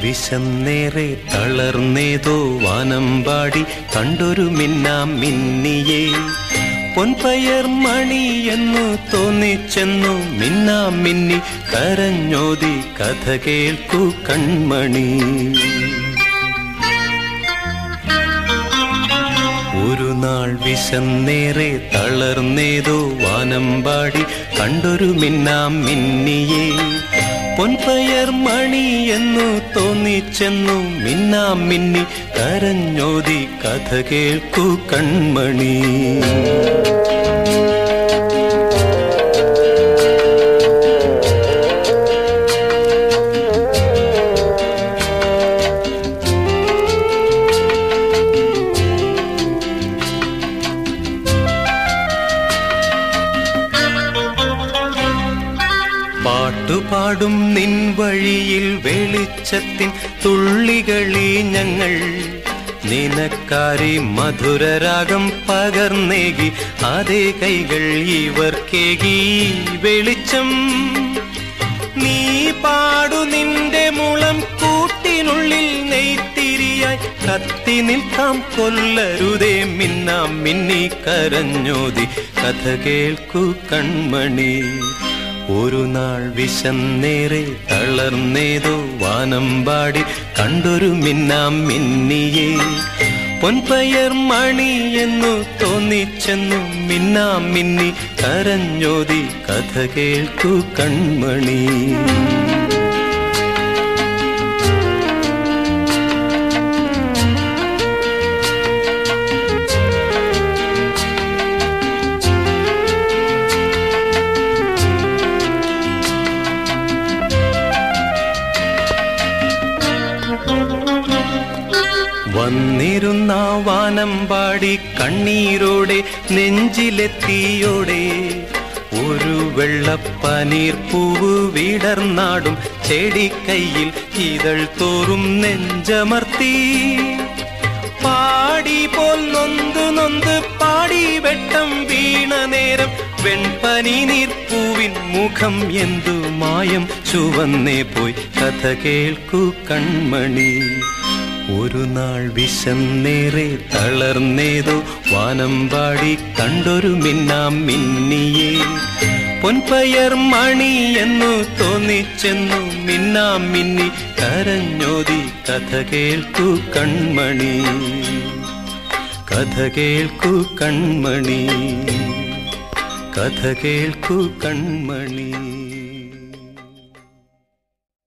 വിശന്നേറെ തളർന്നേതോ വാനമ്പാടി കണ്ടൊരു മിന്നാം മിന്നിയേ പൊൻപയർ മണി എന്നു തോന്നിച്ചെന്നു മിന്നാം മിന്നി കരഞ്ഞോതി കഥ കേൾക്കൂ കൺമണി ഒരു നാൾ വിശന്നേറെ തളർന്നേതോ വാനമ്പാടി കണ്ടൊരു മിന്നാം മിന്നിയേ പൊൻപയർ മണി എന്നു തോന്നിച്ചെന്നു മിന്നാം മിന്നി കരഞ്ഞോതി കഥ കേൾക്കൂ കൺമണി പാട്ടുപാടും നിൻ വഴിയിൽ വെളിച്ചത്തിൻ തുള്ളികളി ഞങ്ങൾ നിനക്കാരി മധുരരാഗം പകർന്നേകി അതേ കൈകൾ ഇവർക്കേകി വെളിച്ചം നീ പാടു നിന്റെ മുളം കൂട്ടിനുള്ളിൽ നെയ്ത്തിരിയായി കത്തി നിൽക്കാം കൊല്ലരുതേ മിന്നാം മിന്നി കരഞ്ഞോതി കഥ കേൾക്കൂ കൺമണി ഒരു നാൾ വിശന്നേറെ തളർന്നേതോ വാനമ്പാടി കണ്ടൊരു മിന്നാം മിന്നിയേ പൊൻപയർ മണി എന്നു തോന്നിച്ചെന്നു മിന്നാം മിന്നി കരഞ്ഞോതി കഥ കേൾക്കൂ കൺമണി വന്നിരുന്ന വാനമ്പാടി കണ്ണീരോടെ നെഞ്ചിലെത്തിയോടെ ഒരു വെള്ളപ്പനീർ പൂവ് വിടർന്നാടും ചെടിക്കൈയിൽ ഇതൾ തോറും നെഞ്ചമർത്തി പാടി പോൽ നൊന്ത് നൊന്ത് പാടി വെട്ടം വീണ നേരം വെൺപനി നീർപ്പൂവിൻ മുഖം എന്തു മായം ചുവന്നേ പോയി കഥ കേൾക്കൂ കൺമണി ഒരു നാൾ വിശന്നേറെ തളർന്നേതോ വാനമ്പാടി കണ്ടൊരു മിന്നാം മിന്നിയേ പൊൻപയർ മണി എന്നു തോന്നിച്ചെന്നു മിന്നാം മിന്നി കരഞ്ഞോതി കഥ കേൾക്കൂ കൺമണി കഥ കേൾക്കൂ കൺമണി കഥ കേൾക്കൂ കൺമണി